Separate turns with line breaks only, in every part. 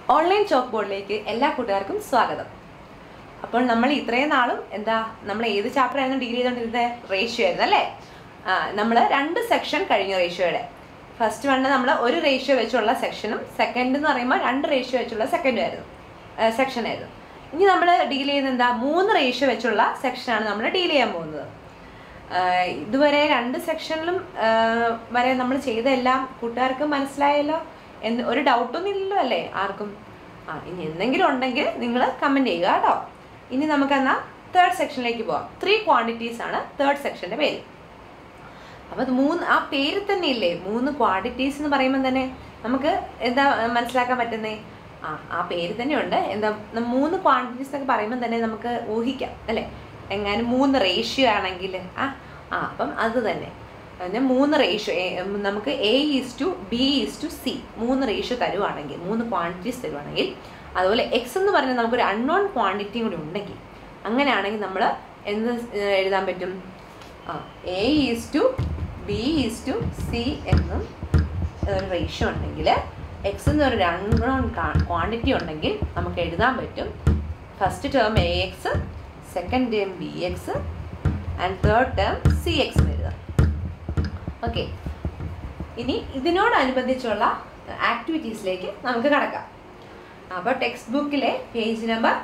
Online chalk ബോർഡിലേക്ക് എല്ലാ കൂട്ടുകാർക്കും സ്വാഗതം അപ്പോൾ നമ്മൾ ഇത്രയും നാളും എന്താ നമ്മൾ ഏത് ചാപ്റ്റർ ആയിരുന്നു ഡിഗ്രി ചെയ്തുകൊണ്ടിരുന്നത് റേഷ്യോ ആയിരുന്നു അല്ലേ നമ്മൾ രണ്ട് സെക്ഷൻ കഴിഞ്ഞു റേഷ്യോയുടെ ഫസ്റ്റ് വണ്ണ് നമ്മൾ ഒരു റേഷ്യോ വെച്ചുള്ള സെക്ഷനും സെക്കൻഡ് എന്ന് പറയുമ്പോൾ രണ്ട് റേഷ്യോ വെച്ചുള്ള സെക്കൻഡും ആയിരുന്നു സെക്ഷൻ ആയിരുന്നു ഇനി നമ്മൾ ഡീൽ ചെയ്യുന്ന എന്താ മൂന്ന് റേഷ്യോ വെച്ചുള്ള സെക്ഷനാണ് നമ്മൾ ഡീൽ ചെയ്യാൻ പോകുന്നത് ആഹ് ഇതുവരെ രണ്ട് സെക്ഷനിലും ആഹ് വരെ നമ്മൾ ചെയ്തെല്ലാം കൂട്ടുകാർക്ക് മനസ്സിലായല്ലോ എന്ന് ഒരു ഡൗട്ടൊന്നും ഇല്ലല്ലോ അല്ലേ ആർക്കും ആ ഇനി എന്തെങ്കിലും ഉണ്ടെങ്കിൽ നിങ്ങൾ കമൻറ്റ് ചെയ്യുക കേട്ടോ ഇനി നമുക്ക് എന്നാൽ തേർഡ് സെക്ഷനിലേക്ക് പോവാം ത്രീ ക്വാണ്ടിറ്റീസ് ആണ് തേർഡ് സെക്ഷൻ്റെ പേര് അപ്പോൾ അത് മൂന്ന് ആ പേര് തന്നെ ഇല്ലേ മൂന്ന് ക്വാണ്ടിറ്റീസ് എന്ന് പറയുമ്പോൾ തന്നെ നമുക്ക് എന്താ മനസ്സിലാക്കാൻ പറ്റുന്നേ ആ ആ പേര് തന്നെയുണ്ട് എന്താ ന- മൂന്ന് ക്വാണ്ടിറ്റീസ് എന്നൊക്കെ പറയുമ്പോൾ തന്നെ നമുക്ക് ഊഹിക്കാം അല്ലേ എങ്ങാനും മൂന്ന് റേഷ്യോ ആണെങ്കിൽ ആ ആ അപ്പം അത് തന്നെ പിന്നെ മൂന്ന് റേഷ്യോ നമുക്ക് A is to B is to C മൂന്ന് റേഷ്യോ തരുവാണെങ്കിൽ മൂന്ന് ക്വാണ്ടിറ്റീസ് തരുവാണെങ്കിൽ അതുപോലെ എക്സ് എന്ന് പറഞ്ഞാൽ നമുക്കൊരു അൺനോൺ ക്വാണ്ടിറ്റിയും കൂടി ഉണ്ടെങ്കിൽ അങ്ങനെയാണെങ്കിൽ നമ്മൾ എന്ത് ഏഹ് എഴുതാൻ പറ്റും ആ A is to B is to C എന്നും ഒരു റേഷ്യോ ഉണ്ടെങ്കിൽ എക്സ് എന്ന് ഒരു അൺനോൺ ക്വാണ്ടിറ്റി ഉണ്ടെങ്കിൽ നമുക്ക് എഴുതാൻ പറ്റും first term A X second term B X and third term C X എന്ന് എഴുതാം ഓക്കെ ഇനി ഇതിനോടനുബന്ധിച്ചുള്ള ആക്ടിവിറ്റീസിലേക്ക് നമുക്ക് കടക്കാം അപ്പോൾ ടെക്സ്റ്റ് ബുക്കിലെ പേജ് നമ്പർ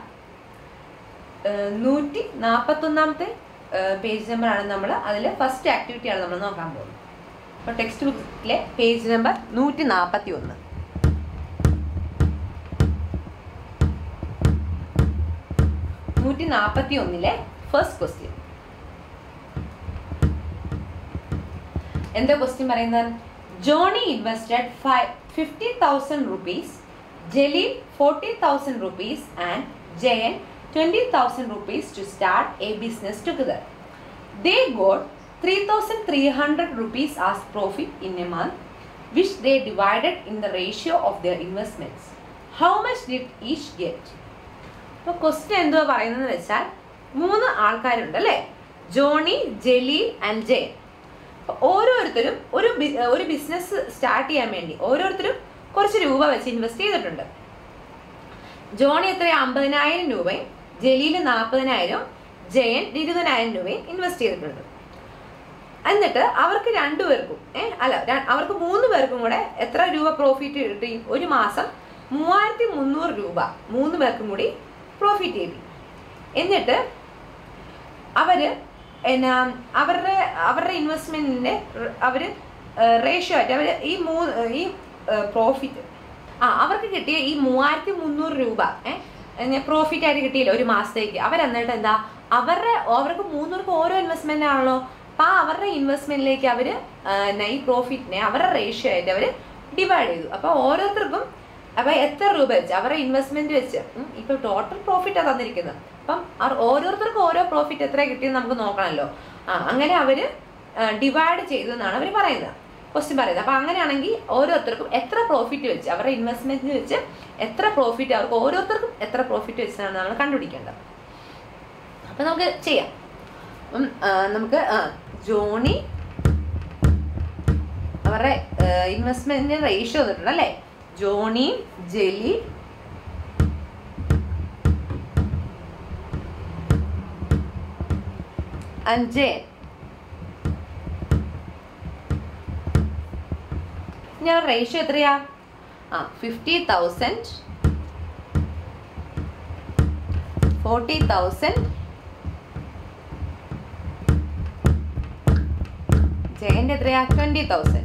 നൂറ്റി നാൽപ്പത്തൊന്നാമത്തെ പേജ് നമ്പറാണ് നമ്മൾ അതിൽ ഫസ്റ്റ് ആക്ടിവിറ്റിയാണ് നമ്മൾ നോക്കാൻ പോകുന്നത് അപ്പോൾ ടെക്സ്റ്റ് ബുക്കിലെ പേജ് നമ്പർ നൂറ്റി നാൽപ്പത്തി ഒന്ന് നൂറ്റി നാൽപ്പത്തി ഒന്നിലെ ഫസ്റ്റ് ക്വസ്റ്റ്യൻ എന്താ ക്വസ്റ്റ്യൻ പറയുന്നത് Johny invested five fifty thousand rupees Jaleel forty thousand rupees and Jayan twenty thousand rupees to start a business together they got three thousand three hundred rupees as profit in a month which they divided in the ratio of their investments how much did each get അപ്പോൾ question എന്തുവാ പറയുന്നത് വെച്ചാൽ മൂന്ന് ആൾക്കാരുണ്ട് അല്ലേ Johnny Jaleel and Jayan അപ്പൊ ഓരോരുത്തരും ഒരു ബി- ഒരു ബിസിനസ് സ്റ്റാർട്ട് ചെയ്യാൻ വേണ്ടി ഓരോരുത്തരും കുറച്ച് രൂപ വെച്ച് ഇൻവെസ്റ്റ് ചെയ്തിട്ടുണ്ട് ജോണി എത്ര അമ്പതിനായിരം രൂപയും ജലീൽ നാൽപ്പതിനായിരം ജയൻ ഇരുപതിനായിരം രൂപയും ഇൻവെസ്റ്റ് ചെയ്തിട്ടുണ്ട് എന്നിട്ട് അവർക്ക് രണ്ടുപേർക്കും ഏ അല്ല ര- അവർക്ക് മൂന്ന് പേർക്കും കൂടെ എത്ര രൂപ പ്രോഫിറ്റ് കിട്ടി ഒരു മാസം മൂവായിരത്തി മുന്നൂറ് രൂപ മൂന്ന് പേർക്കും കൂടി പ്രോഫിറ്റ് കിട്ടി എന്നിട്ട് അവര് എന്നാ അവരുടെ അവരുടെ ഇൻവെസ്റ്റ്മെന്റിന്റെ അവര് റേഷ്യോ ആയിട്ട് അവര് ഈ മൂ ഈ പ്രോഫിറ്റ് ആ അവർക്ക് കിട്ടിയ ഈ മൂവായിരത്തി മുന്നൂറ് രൂപ ഏഹ് പ്രോഫിറ്റ് ആയിട്ട് കിട്ടിയില്ല ഒരു മാസത്തേക്ക് അവരെന്നിട്ട് എന്താ അവരുടെ അവർക്ക് മൂന്നൂർക്ക് ഓരോ ഇൻവെസ്റ്റ്മെന്റ് ആണല്ലോ അപ്പൊ ആ അവരുടെ ഇൻവെസ്റ്റ്മെന്റിലേക്ക് അവര് ആ, എന്നാ ഈ പ്രോഫിറ്റിനെ അവരുടെ റേഷ്യോ ആയിട്ട് അവര് ഡിവൈഡ് ചെയ്തു അപ്പൊ ഓരോരുത്തർക്കും അപ്പൊ എത്ര രൂപ വെച്ച് അവരുടെ ഇൻവെസ്റ്റ്മെന്റ് വെച്ച് ഉം, ഇപ്പൊ ടോട്ടൽ പ്രോഫിറ്റാണ് തന്നിരിക്കുന്നത് അപ്പം അവർ ഓരോരുത്തർക്കും ഓരോ പ്രോഫിറ്റ് എത്ര കിട്ടിയെന്ന് നമുക്ക് നോക്കണമല്ലോ ആ അങ്ങനെ അവര് ഡിവൈഡ് ചെയ്തു എന്നാണ് അവർ പറയുന്നത് ക്വസ്റ്റ്യൻ പറയുന്നത് അപ്പൊ അങ്ങനെയാണെങ്കിൽ ഓരോരുത്തർക്കും എത്ര പ്രോഫിറ്റ് വെച്ച് അവരുടെ ഇൻവെസ്റ്റ്മെന്റ് വെച്ച് എത്ര പ്രോഫിറ്റ് അവർക്ക് ഓരോരുത്തർക്കും എത്ര പ്രോഫിറ്റ് വെച്ചാണ് നമ്മൾ കണ്ടുപിടിക്കേണ്ടത് അപ്പൊ നമുക്ക് ചെയ്യാം അപ്പം ആ, നമുക്ക് ആ, ജോണി അവരുടെ ഇൻവെസ്റ്റ്മെന്റിന് റേഷ്യോ തന്നിട്ടുണ്ട് അല്ലേ ജോണി ജെലി അഞ്ച് ഞാൻ റേഷ്യോ എത്രയാ ആ ഫിഫ്റ്റി തൗസൻഡ് ഫോർട്ടി തൗസൻഡ് ജയന്റെ എത്രയാ ട്വന്റി തൗസൻഡ്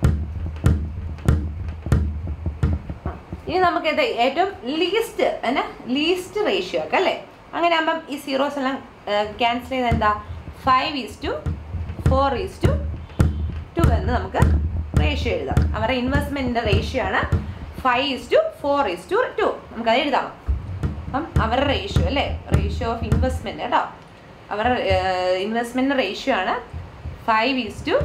ഇനി നമുക്ക് ഇത് ഏറ്റവും ലീസ്റ്റ് എന്നാ ലീസ്റ്റ് റേഷ്യോ ഒക്കെ അല്ലേ അങ്ങനെ ആകുമ്പം ഈ സീറോസ് എല്ലാം ക്യാൻസൽ ചെയ്ത് എന്താ five is to four is to two എന്ന് നമുക്ക് റേഷ്യോ എഴുതാം അവരുടെ ഇൻവെസ്റ്റ്മെന്റിന്റെ റേഷ്യോ ആണ് five is to four is to two നമുക്കത് എഴുതാം അപ്പം അവരുടെ റേഷ്യോ അല്ലേ റേഷ്യോ ഓഫ് ഇൻവെസ്റ്റ്മെന്റ് കേട്ടോ അവരുടെ ഇൻവെസ്റ്റ്മെന്റ് റേഷ്യോ ആണ് five is to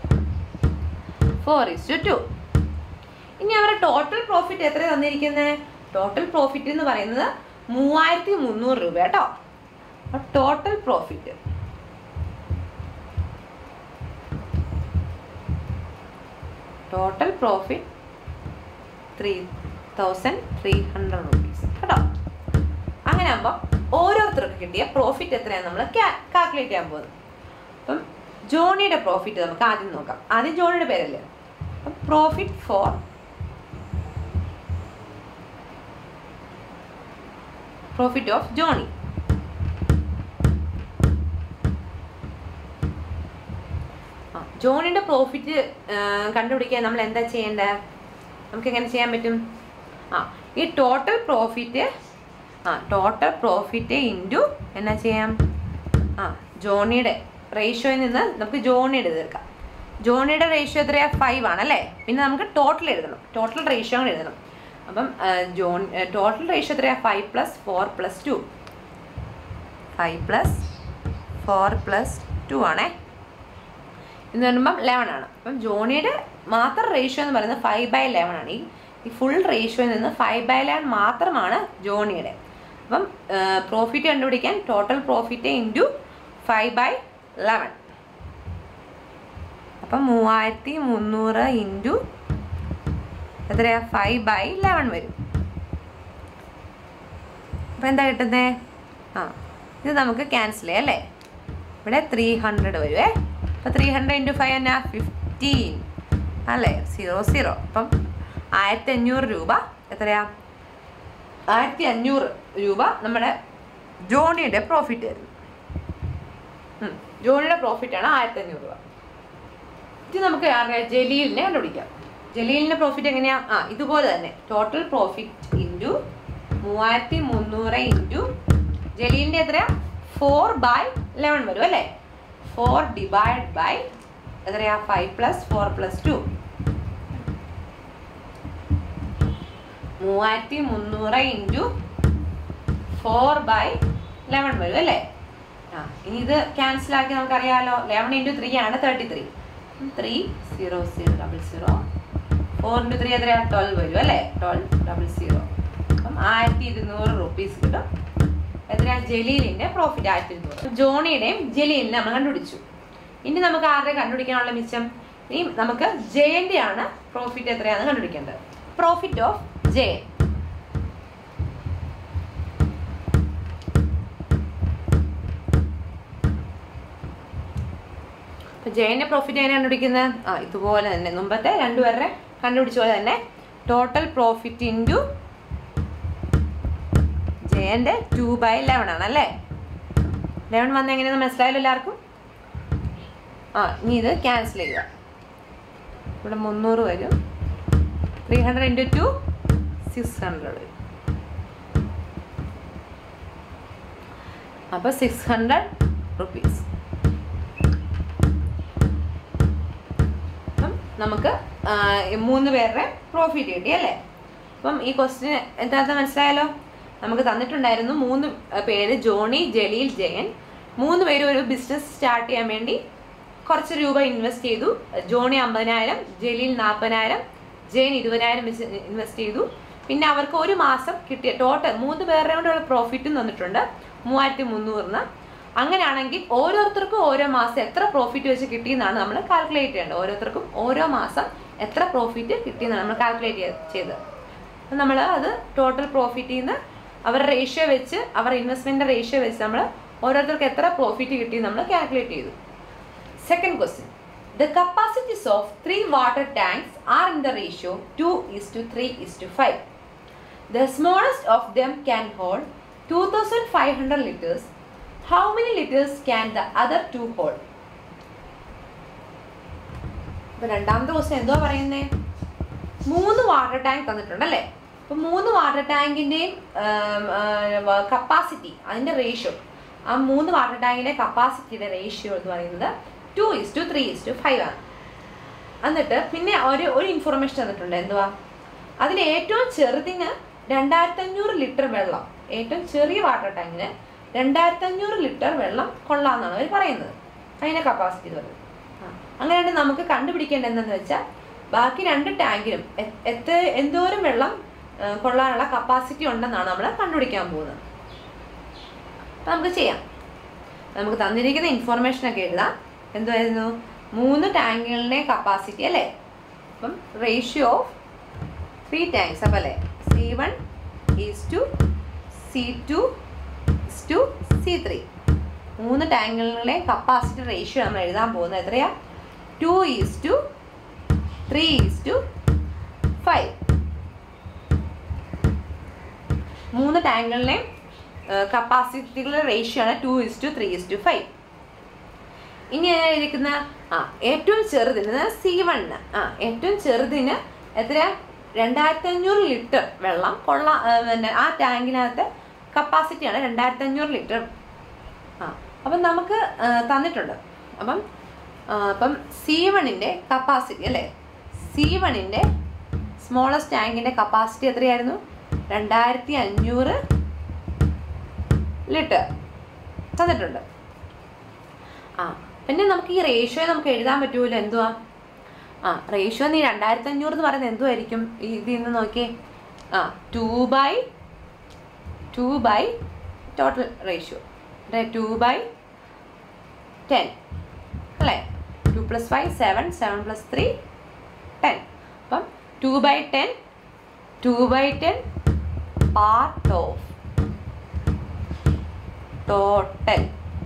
four is to two ഇനി അവരുടെ ടോട്ടൽ പ്രോഫിറ്റ് എത്ര തന്നിരിക്കുന്നത് ടോട്ടൽ പ്രോഫിറ്റ് എന്ന് പറയുന്നത് മൂവായിരത്തി മുന്നൂറ് രൂപ കേട്ടോ total profit total profit three thousand three hundred rupees കേട്ടോ അങ്ങനെ ആകുമ്പോൾ ഓരോരുത്തർക്ക് കിട്ടിയ പ്രോഫിറ്റ് എത്രയാണ് നമ്മൾ കാൽക്കുലേറ്റ് ചെയ്യാൻ പോകുന്നത് അപ്പം ജോണിയുടെ പ്രോഫിറ്റ് നമുക്ക് ആദ്യം നോക്കാം ആദ്യം ജോണിയുടെ പേരല്ലേ അപ്പം profit for profit of Johny ആ ജോണിയുടെ പ്രോഫിറ്റ് കണ്ടുപിടിക്കാൻ നമ്മൾ എന്താ ചെയ്യേണ്ടത് നമുക്ക് എങ്ങനെ ചെയ്യാൻ പറ്റും ആ ഈ ടോട്ടൽ പ്രോഫിറ്റ് ആ ടോട്ടൽ പ്രോഫിറ്റ് ഇൻറ്റു എന്നാ ചെയ്യാം ആ ജോണിയുടെ റേഷ്യോയിൽ നിന്ന് നമുക്ക് ജോണിയുടെ തീർക്കാം ജോണിയുടെ റേഷ്യോ എത്രയാ ഫൈവ് ആണ് അല്ലേ പിന്നെ നമുക്ക് ടോട്ടൽ എഴുതണം ടോട്ടൽ റേഷ്യോ കൂടെ എഴുതണം അപ്പം ആ, ജോൺ ടോട്ടൽ റേഷ്യോ എത്രയാ five plus four plus two five plus four plus two ആണേ എന്ന് പറയുമ്പം ലെവൻ ആണ് അപ്പം ജോണിയുടെ മാത്രം റേഷ്യോ എന്ന് പറയുന്നത് ഫൈവ് ബൈ ലെവൻ ആണ് ഈ ഈ ഫുൾ റേഷ്യോയിൽ നിന്ന് ഫൈവ് ബൈ ലെവൻ മാത്രമാണ് ജോണിയുടെ അപ്പം പ്രോഫിറ്റ് കണ്ടുപിടിക്കാൻ total profit into five by eleven അപ്പം മൂവായിരത്തി മുന്നൂറ് ഇൻറ്റു എത്രയാ ഫൈവ് ബൈ ലെവൻ വരും അപ്പം എന്താ കിട്ടുന്നത് ആ ഇത് നമുക്ക് ക്യാൻസൽ ചെയ്യാം അല്ലേ ഇവിടെ ത്രീ ഹൺഡ്രഡ് വരുവേ അപ്പോൾ ത്രീ ഹൺഡ്രഡ് ഇൻറ്റു ഫൈവ് എന്നാ ഫിഫ്റ്റീൻ അല്ലേ സീറോ സീറോ അപ്പം ആയിരത്തി അഞ്ഞൂറ് രൂപ എത്രയാ ആയിരത്തി അഞ്ഞൂറ് രൂപ നമ്മുടെ ജോണിയുടെ പ്രോഫിറ്റ് ആയിരുന്നു ഉം. ജോണിയുടെ പ്രോഫിറ്റാണ് ആയിരത്തി അഞ്ഞൂറ് രൂപ ഇത് നമുക്ക് അറിയാം ജലീലിനെ കണ്ടുപിടിക്കാം ജലീലിന്റെ പ്രോഫിറ്റ് എങ്ങനെയാ ആ ഇതുപോലെ തന്നെ ടോട്ടൽ പ്രോഫിറ്റ് ഇൻറ്റു മൂവായിരത്തി മുന്നൂറ് ഇൻറ്റു ജലീലിന്റെ എത്രയാ ഫോർ ബൈ ലെവൻ വരും അല്ലേ ഫോർ ഡിവൈഡ് ബൈ എത്രയാ five plus four plus two മൂവായിരത്തി മുന്നൂറ് ഇൻറ്റു ഫോർ ബൈ ലെവൻ വരും അല്ലേ ആ ഇനി ഇത് ക്യാൻസൽ ആക്കി നമുക്കറിയാമല്ലോ ലെവൻ ഇൻറ്റു ത്രീ ആണ് thirty three three zero zero double zero four into three എത്രയാ ട്വൽവ് വരും അല്ലേ ട്വൽവ് ഡബിൾ സീറോ അപ്പം ആയിരത്തി ഇരുന്നൂറ് റുപ്പീസ് കിട്ടും എത്രയാ ജലീലിന്റെ പ്രോഫിറ്റ് ആയിരത്തി ഇരുന്നൂറ് ജോണിയുടെയും ജലീലിനെ നമ്മൾ കണ്ടുപിടിച്ചു ഇനി നമുക്ക് ആരുടെ കണ്ടുപിടിക്കാനുള്ള മിച്ചം ഇനി നമുക്ക് ജയന്റെ ആണ് പ്രോഫിറ്റ് എത്രയാണെന്ന് കണ്ടുപിടിക്കേണ്ടത് പ്രോഫിറ്റ് ഓഫ് ജയൻ അപ്പൊ ജയന്റെ പ്രോഫിറ്റ് എങ്ങനെ കണ്ടുപിടിക്കുന്നത് ആ ഇതുപോലെ തന്നെ മുമ്പത്തെ രണ്ടുപേരുടെ കണ്ടുപിടിച്ച പോലെ തന്നെ ടോട്ടൽ പ്രോഫിറ്റ് ഇൻറ്റു ജയന്റെ ടു ബൈ ലെവൻ ആണ് അല്ലേ ലെവൻ വന്ന എങ്ങനെയാണെന്ന് മനസ്സിലായല്ലോ എല്ലാവർക്കും ആ ഇനി ഇത് ക്യാൻസൽ ചെയ്യുക ഇവിടെ മുന്നൂറ് വരും three hundred into two six hundred വരും അപ്പോൾ സിക്സ് ഹൺഡ്രഡ് റുപ്പീസ് അപ്പം നമുക്ക് ആ, ഈ മൂന്ന് പേരുടെ പ്രോഫിറ്റ് കിട്ടി അല്ലേ അപ്പം ഈ ക്വസ്റ്റിന് എന്താണെന്ന് മനസ്സിലായല്ലോ നമുക്ക് തന്നിട്ടുണ്ടായിരുന്നു മൂന്ന് പേര് ജോണി ജലീൽ ജയൻ മൂന്ന് പേരും ഒരു ബിസിനസ് സ്റ്റാർട്ട് ചെയ്യാൻ വേണ്ടി കുറച്ച് രൂപ ഇൻവെസ്റ്റ് ചെയ്തു ജോണി അമ്പതിനായിരം ജലീൽ നാൽപ്പതിനായിരം ജയൻ ഇരുപതിനായിരം ഇൻവെസ്റ്റ് ചെയ്തു പിന്നെ അവർക്ക് ഒരു മാസം കിട്ടിയ ടോട്ടൽ മൂന്ന് പേരുടെ കൊണ്ടുള്ള പ്രോഫിറ്റും തന്നിട്ടുണ്ട് മൂവായിരത്തി മുന്നൂറിന് അങ്ങനെയാണെങ്കിൽ ഓരോരുത്തർക്കും ഓരോ മാസം എത്ര പ്രോഫിറ്റ് വെച്ച് കിട്ടിയെന്നാണ് നമ്മൾ കാൽക്കുലേറ്റ് ചെയ്യേണ്ടത് ഓരോരുത്തർക്കും ഓരോ മാസം എത്ര പ്രോഫിറ്റ് കിട്ടിയെന്നാണ് നമ്മൾ കാൽക്കുലേറ്റ് ചെയ്തത് അപ്പം നമ്മൾ അത് ടോട്ടൽ പ്രോഫിറ്റിൽ നിന്ന് അവരുടെ റേഷ്യോ വെച്ച് അവരുടെ ഇൻവെസ്റ്റ്മെൻറ്റ് റേഷ്യോ വെച്ച് നമ്മൾ ഓരോരുത്തർക്ക് എത്ര പ്രോഫിറ്റ് കിട്ടി നമ്മൾ കാൽക്കുലേറ്റ് ചെയ്തു Second question. The capacities of three water tanks are in the ratio 2 is to 3 is to 5. The smallest of them can hold 2500 liters. How many liters can the other two hold? ഇപ്പൊ രണ്ടാമത്തെ question എന്തോ പറയുന്നേ മൂന്ന് water tank തന്നിട്ടുണ്ട് അല്ലേ അപ്പൊ മൂന്ന് water ടാങ്കിന്റെയും കപ്പാസിറ്റി അതിന്റെ റേഷ്യോ ആ മൂന്ന് വാട്ടർ ടാങ്കിന്റെ കപ്പാസിറ്റിയുടെ റേഷ്യോ എന്ന് പറയുന്നത് two is to three is to five ആണ് എന്നിട്ട് പിന്നെ ഒരു ഒരു ഇൻഫർമേഷൻ തന്നിട്ടുണ്ട് എന്തുവാ അതിൽ ഏറ്റവും ചെറുതിന് രണ്ടായിരത്തി അഞ്ഞൂറ് ലിറ്റർ വെള്ളം ഏറ്റവും ചെറിയ വാട്ടർ ടാങ്കിന് രണ്ടായിരത്തി അഞ്ഞൂറ് ലിറ്റർ വെള്ളം കൊള്ളാമെന്നാണ് അവർ പറയുന്നത് അതിന്റെ കപ്പാസിറ്റി എന്ന് പറയുന്നത് ആ. അങ്ങനെയാണെങ്കിൽ നമുക്ക് കണ്ടുപിടിക്കേണ്ടത് എന്തെന്ന് വെച്ചാൽ ബാക്കി രണ്ട് ടാങ്കിലും എ- എത്ര എന്തോരം വെള്ളം ആ, കൊള്ളാനുള്ള കപ്പാസിറ്റി ഉണ്ടെന്നാണ് നമ്മൾ കണ്ടുപിടിക്കാൻ പോകുന്നത് അപ്പം നമുക്ക് ചെയ്യാം നമുക്ക് തന്നിരിക്കുന്ന ഇൻഫോർമേഷൻ ഒക്കെ എഴുതാം എന്തുവായിരുന്നു മൂന്ന് ടാങ്കുകളുടെ കപ്പാസിറ്റി അല്ലേ അപ്പം റേഷ്യോ ഓഫ് ത്രീ ടാങ്ക്സ് അപ്പം അല്ലേ C one is to C two is to C three മൂന്ന് ടാങ്കുകളുടെ കപ്പാസിറ്റി റേഷ്യോ നമ്മൾ എഴുതാൻ പോകുന്നത് എത്രയാ two is to three is to five മൂന്ന് ടാങ്കുകളുടെയും കപ്പാസിറ്റികളുടെ റേഷ്യോ ആണ് two is to three is to five ഇനി എഴുതിയിരിക്കുന്ന ആ ഏറ്റവും ചെറുതിന് സി വണ്ണ് ആ ഏറ്റവും ചെറുതിന് എത്ര രണ്ടായിരത്തി അഞ്ഞൂറ് ലിറ്റർ വെള്ളം കൊള്ളാം ആ, പിന്നെ ആ ടാങ്കിനകത്ത് കപ്പാസിറ്റിയാണ് രണ്ടായിരത്തി അഞ്ഞൂറ് ലിറ്റർ ആ അപ്പം നമുക്ക് ആ, തന്നിട്ടുണ്ട് അപ്പം ആ, അപ്പം സി വണ്ണിൻ്റെ കപ്പാസിറ്റി അല്ലേ സി വണ്ണിൻ്റെ സ്മോളസ്റ്റ് ടാങ്കിൻ്റെ കപ്പാസിറ്റി എത്രയായിരുന്നു രണ്ടായിരത്തി അഞ്ഞൂറ് ലിറ്റർ തന്നിട്ടുണ്ട് ആ പിന്നെ നമുക്ക് ഈ റേഷ്യോ നമുക്ക് എഴുതാൻ പറ്റുമല്ലോ എന്തുവാ ആ റേഷ്യോ നീ രണ്ടായിരത്തി അഞ്ഞൂറ് എന്ന് പറയുന്നത് എന്തുമായിരിക്കും ഈ ഇതിൽ നിന്ന് നോക്കിയേ ആ two by two by total ratio two by ten അല്ലേ two plus five seven seven plus three ten അപ്പം two by ten two by ten part of total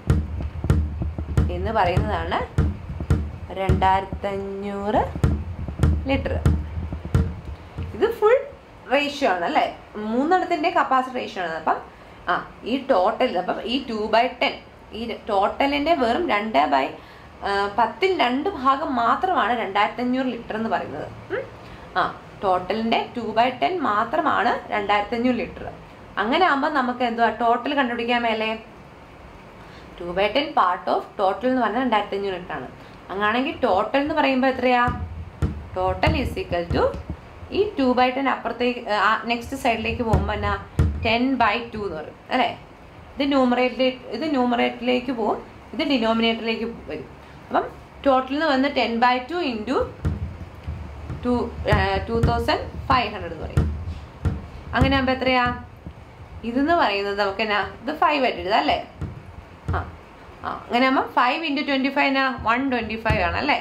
എന്ന് പറയുന്നതാണ് രണ്ടായിരത്തഞ്ഞൂറ് ലിറ്റർ ഇത് ഫുൾ റേഷ്യോ ആണ് അല്ലേ മൂന്നെണ്ണത്തിൻ്റെ കപ്പാസിറ്റി റേഷ്യോ ആണ് അപ്പം ആ ഈ ടോട്ടൽ അപ്പം ഈ ടു ബൈ ടെൻ ഈ ടോട്ടലിൻ്റെ വെറും രണ്ട് ബൈ പത്തിൽ രണ്ട് ഭാഗം മാത്രമാണ് രണ്ടായിരത്തഞ്ഞൂറ് ലിറ്റർ എന്ന് പറയുന്നത് ഉം. ആ ടോട്ടലിൻ്റെ ടു ബൈ ടെൻ മാത്രമാണ് രണ്ടായിരത്തഞ്ഞൂറ് ലിറ്റർ അങ്ങനെ ആകുമ്പോൾ നമുക്ക് എന്തുവാ ടോട്ടൽ കണ്ടുപിടിക്കാൻ മേലേ two by ten part of total എന്ന് പറഞ്ഞാൽ രണ്ടായിരത്തി അഞ്ഞൂറ് ലിറ്ററാണ് അങ്ങനെയാണെങ്കിൽ ടോട്ടൽ എന്ന് പറയുമ്പോൾ എത്രയാ ടോട്ടൽ ഈസ് ഈക്വൽ ടു ഈ ടു ബൈ ടെൻ അപ്പുറത്തേക്ക് നെക്സ്റ്റ് സൈഡിലേക്ക് പോകുമ്പോൾ എന്നാ ടെൻ ബൈ ടു എന്ന് പറയും അല്ലേ ഇത് ന്യൂമറേറ്റിലേക്ക് ഇത് ന്യൂമറേറ്ററിലേക്ക് പോകും ഇത് ഡിനോമിനേറ്ററിലേക്ക് വരും അപ്പം ടോട്ടൽ എന്ന് വന്ന് ten by two into two two thousand five hundred എന്ന് പറയും അങ്ങനെ ആകുമ്പോൾ എത്രയാ ഇതെന്ന് പറയുന്നത് നമുക്ക് എന്നാ ഇത് ഫൈവ് ആയിട്ട് എഴുതാം അല്ലേ ആ ആ അങ്ങനെ ആകുമ്പോൾ ഫൈവ് ഇൻറ്റു ട്വൻറ്റി ഫൈവിന് വൺ ട്വൻറ്റി ഫൈവ് ആണ് അല്ലേ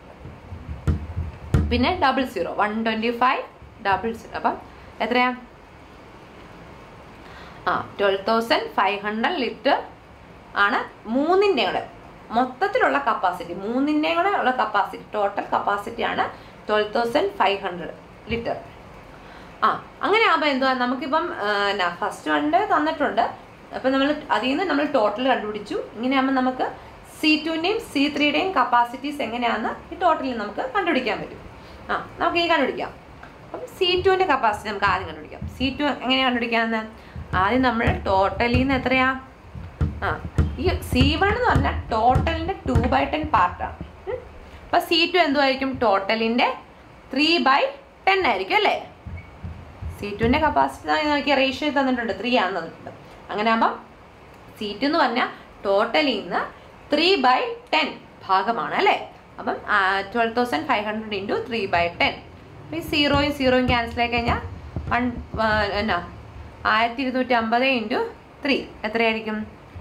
പിന്നെ double zero one twenty five double zero അപ്പം എത്രയാ ആ twelve thousand five hundred litre ആണ് മൂന്നിൻ്റെ കൂടെ മൊത്തത്തിലുള്ള കപ്പാസിറ്റി മൂന്നിൻ്റെ കൂടെ ഉള്ള കപ്പാസിറ്റി ടോട്ടൽ കപ്പാസിറ്റി ആണ് twelve thousand five hundred litre ആ അങ്ങനെ ആകുമ്പോൾ എന്തുവാ നമുക്കിപ്പം എന്നാ ഫസ്റ്റ് വണ്ട് തന്നിട്ടുണ്ട് അപ്പം നമ്മൾ അതിൽ നിന്ന് നമ്മൾ ടോട്ടൽ കണ്ടുപിടിച്ചു ഇങ്ങനെ ആകുമ്പോൾ നമുക്ക് സി ടുവിൻ്റെയും സി ത്രീയുടെയും കപ്പാസിറ്റീസ് എങ്ങനെയാണെന്ന് ഈ ടോട്ടലിൽ നമുക്ക് കണ്ടുപിടിക്കാൻ പറ്റും ആ നമുക്ക് ഈ കണ്ടുപിടിക്കാം അപ്പം സി ടുവിൻ്റെ കപ്പാസിറ്റി നമുക്ക് ആദ്യം കണ്ടുപിടിക്കാം സി ടു എങ്ങനെ കണ്ടുപിടിക്കാമെന്ന് ആദ്യം നമ്മൾ ടോട്ടലിൽ നിന്ന് എത്രയാ ആ ഈ സി വൺ എന്ന് പറഞ്ഞാൽ ടോട്ടലിൻ്റെ ടു ബൈ ടെൻ പാർട്ടാണ് അപ്പം സി ടു എന്തുമായിരിക്കും ടോട്ടലിൻ്റെ ത്രീ ബൈ ടെൻ ആയിരിക്കും അല്ലേ സി ടുവിൻ്റെ കപ്പാസിറ്റി നോക്കിയ റേഷ്യോ തന്നിട്ടുണ്ട് ത്രീ ആണെന്ന് തന്നിട്ടുണ്ട് അങ്ങനെ ആകുമ്പം സി ടു എന്ന് പറഞ്ഞാൽ ടോട്ടലിൽ നിന്ന് ത്രീ ബൈ ടെൻ ഭാഗമാണ് അല്ലേ അപ്പം twelve thousand five hundred into three by ten അപ്പം ഈ സീറോയും സീറോയും ക്യാൻസൽ ആയി കഴിഞ്ഞാൽ വൺ എന്നാ ആയിരത്തി ഇരുന്നൂറ്റി അമ്പത് ഇൻറ്റു ത്രീ എത്രയായിരിക്കും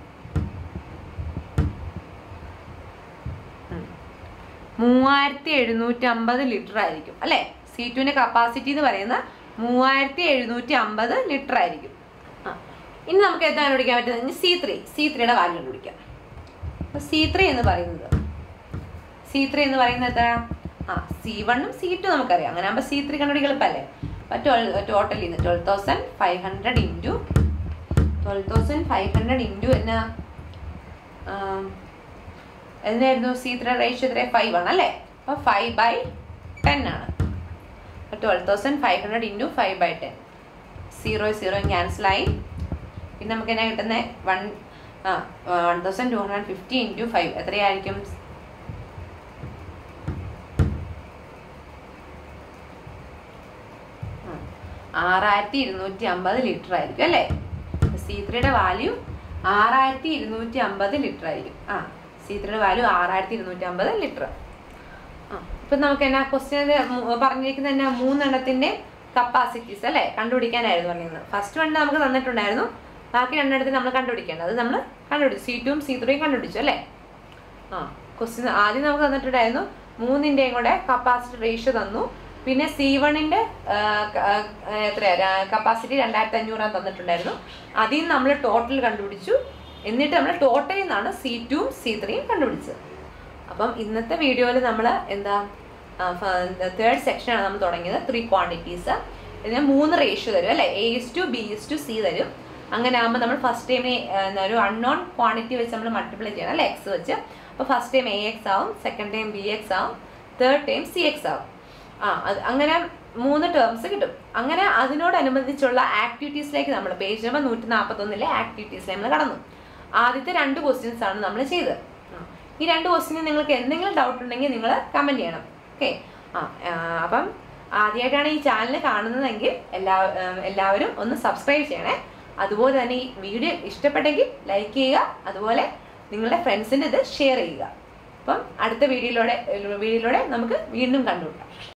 ഉം. മൂവായിരത്തി എഴുന്നൂറ്റി അമ്പത് ലിറ്റർ ആയിരിക്കും അല്ലേ സി ടുവിൻ്റെ കപ്പാസിറ്റി എന്ന് പറയുന്നത് മൂവായിരത്തി എഴുന്നൂറ്റി അമ്പത് ലിറ്റർ ആയിരിക്കും ആ ഇനി നമുക്ക് എന്താ കണ്ടുപിടിക്കാൻ പറ്റുന്നത് ഇനി സി ത്രീ സി ത്രീയുടെ വാല്യൂ കണ്ടുപിടിക്കാം അപ്പോൾ സി ത്രീ എന്ന് പറയുന്നത് സി ത്രീ എന്ന് പറയുന്നത് എത്ര ആ സി വണ്ണും സി ടു നമുക്കറിയാം അങ്ങനെ ആകുമ്പോൾ സി ത്രീ കണ്ടുപിടിക്കാൻ എളുപ്പമല്ലേ അപ്പോൾ ട്വൽവ് ടോട്ടൽ ഇന്ന് twelve thousand five hundred into twelve thousand five hundred into എന്നാ ആം, എന്തായിരുന്നു സി ത്രീ റേഷ്യോ എത്ര ഫൈവ് ആണ് അല്ലേ അപ്പോൾ ഫൈവ് ബൈ ടെൻ ആണ് അപ്പോൾ twelve thousand five hundred into five by ten zero zero ക്യാൻസലായി പിന്നെ നമുക്ക് എന്നാ കിട്ടുന്നത് വൺ ആ one thousand two hundred fifty into five എത്രയായിരിക്കും ഉം. ആറായിരത്തി ഇരുന്നൂറ്റി അമ്പത് ലിറ്റർ ആയിരിക്കും അല്ലേ സി ത്രീയുടെ വാല്യൂ ആറായിരത്തി ഇരുന്നൂറ്റി അമ്പത് ലിറ്റർ ആയിരിക്കും ആ സി ത്രീയുടെ വാല്യൂ ആറായിരത്തി ഇരുന്നൂറ്റി അമ്പത് ലിറ്റർ ആ ഇപ്പം നമുക്ക് എന്നാ ക്വസ്റ്റ്യൻ പറഞ്ഞിരിക്കുന്നത് എന്നാ മൂന്നെണ്ണത്തിൻ്റെ കപ്പാസിറ്റീസ് അല്ലേ കണ്ടുപിടിക്കാനായിരുന്നു പറഞ്ഞിരുന്നത് ഫസ്റ്റ് വൺ നമുക്ക് തന്നിട്ടുണ്ടായിരുന്നു ബാക്കി രണ്ടെണ്ണത്തിന് നമ്മൾ കണ്ടുപിടിക്കേണ്ടത് അത് നമ്മൾ കണ്ടുപിടിച്ചു സി ടുവും സി ത്രീയും കണ്ടുപിടിച്ചു അല്ലേ ആ ക്വസ്റ്റ്യൻ ആദ്യം നമുക്ക് തന്നിട്ടുണ്ടായിരുന്നു മൂന്നിൻ്റെയും കൂടെ കപ്പാസിറ്റി റേഷ്യോ തന്നു പിന്നെ സി വണ്ണിൻ്റെ എത്രയാ കപ്പാസിറ്റി രണ്ടായിരത്തി അഞ്ഞൂറാണ് തന്നിട്ടുണ്ടായിരുന്നു അതിൽ നിന്ന് നമ്മൾ ടോട്ടൽ കണ്ടുപിടിച്ചു എന്നിട്ട് നമ്മൾ ടോട്ടലിൽ നിന്നാണ് സി ടുവും സി ത്രീയും കണ്ടുപിടിച്ചത് അപ്പം ഇന്നത്തെ വീഡിയോയിൽ നമ്മൾ എന്താ തേർഡ് സെക്ഷനാണ് നമ്മൾ തുടങ്ങിയത് ത്രീ ക്വാണ്ടിറ്റീസ് ഇതിന് മൂന്ന് റേഷ്യോ തരും അല്ലേ A is to B is to C തരും അങ്ങനെ ആകുമ്പോൾ നമ്മൾ ഫസ്റ്റ് ടൈം ഒരു അൺനോൺ ക്വാണ്ടിറ്റി വെച്ച് നമ്മൾ മൾട്ടിപ്ലൈ ചെയ്യണം അല്ലേ എക്സ് വെച്ച് അപ്പോൾ ഫസ്റ്റ് ടൈം എ എക്സ് ആവും സെക്കൻഡ് ടൈം ബി എക്സ് ആവും തേർഡ് ടൈം സി എക്സ് ആവും ആ അത് അങ്ങനെ മൂന്ന് ടേംസ് കിട്ടും അങ്ങനെ അതിനോടനുബന്ധിച്ചുള്ള ആക്ടിവിറ്റീസിലേക്ക് നമ്മൾ പേജ് നമ്പർ നൂറ്റി നാൽപ്പത്തൊന്നിലെ ആക്ടിവിറ്റീസിലേക്ക് നമ്മൾ കടന്നു ആദ്യത്തെ രണ്ട് ക്വസ്റ്റ്യൻസ് ആണ് നമ്മൾ ചെയ്തത് ആ. ഈ രണ്ട് ക്വസ്റ്റ്യനിൽ നിങ്ങൾക്ക് എന്തെങ്കിലും ഡൗട്ട് ഉണ്ടെങ്കിൽ നിങ്ങൾ കമൻറ്റ് ചെയ്യണം ഓക്കെ ആ ആ, അപ്പം ആദ്യമായിട്ടാണ് ഈ ചാനൽ കാണുന്നതെങ്കിൽ എല്ലാ ആ, എല്ലാവരും ഒന്ന് സബ്സ്ക്രൈബ് ചെയ്യണേ അതുപോലെ തന്നെ ഈ വീഡിയോ ഇഷ്ടപ്പെട്ടെങ്കിൽ ലൈക്ക് ചെയ്യുക അതുപോലെ നിങ്ങളുടെ ഫ്രണ്ട്സിൻ്റെ ഇത് ഷെയർ ചെയ്യുക അപ്പം അടുത്ത വീഡിയോയിലൂടെ വീഡിയോയിലൂടെ നമുക്ക് വീണ്ടും കണ്ടുമുട്ടാം